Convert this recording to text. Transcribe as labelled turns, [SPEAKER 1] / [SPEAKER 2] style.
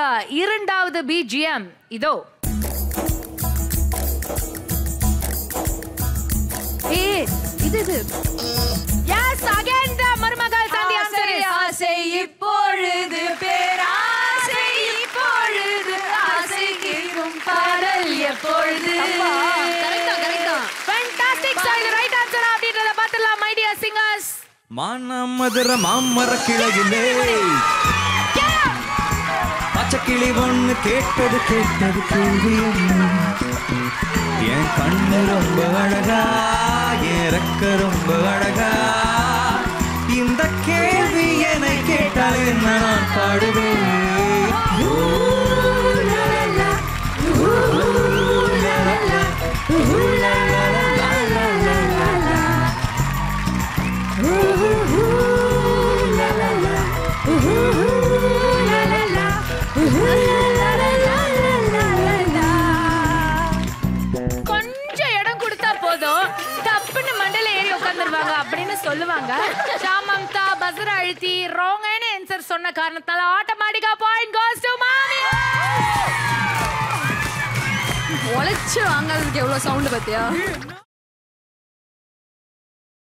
[SPEAKER 1] இரண்டாவது பிஜிஎம் இதோ
[SPEAKER 2] ஏ இது இது
[SPEAKER 1] எஸ் அகைன் த மருமகள் சந்தி ஆன்சர்
[SPEAKER 2] ஆசை இப்பொழுது பேராசை இப்பொழுது ஆசை கேட்கும் பாடல் எப்பொழுது கரெக்டா கரெக்டா
[SPEAKER 1] ஃபேண்டாஸ்டிக் ஸ்டைல் ரைட் ஆன்சர் அப்படின்றத பார்த்துடலாம் மை டியர் சிங்கர்ஸ்
[SPEAKER 3] மானாமதுர மாமர கிளையிலே பச்சைக்கிளி ஒண்ணு கேட்டது கேட்டது கேள்வி என்ன? என் கண்ணு ரொம்ப அழகா என் ரெக்க ரொம்ப அழகா இந்த கேள்வி என்னை கேட்டால் என்ன நான் பாடுவேன் ஊ, லா, லா, ஊ, லா, லா, ஊ, லா, லா, லா, லா, லா, லா, லா.
[SPEAKER 1] கொஞ்சம் இடம் கொடுத்தா போதும் தப்புன்னு மண்டல ஏறி உட்காந்துருவாங்க அப்படின்னு சொல்லுவாங்க ஷாமம்தா பஸ்ர அழுத்தி ராங்கான ஆன்சர் சொன்ன காரணத்தால ஆட்டோமேட்டிக்கா பாயிண்ட் கோஸ் டு மாமி
[SPEAKER 2] உழைச்சு வாங்காததுக்கு எவ்வளவு சவுண்ட் பாத்தியா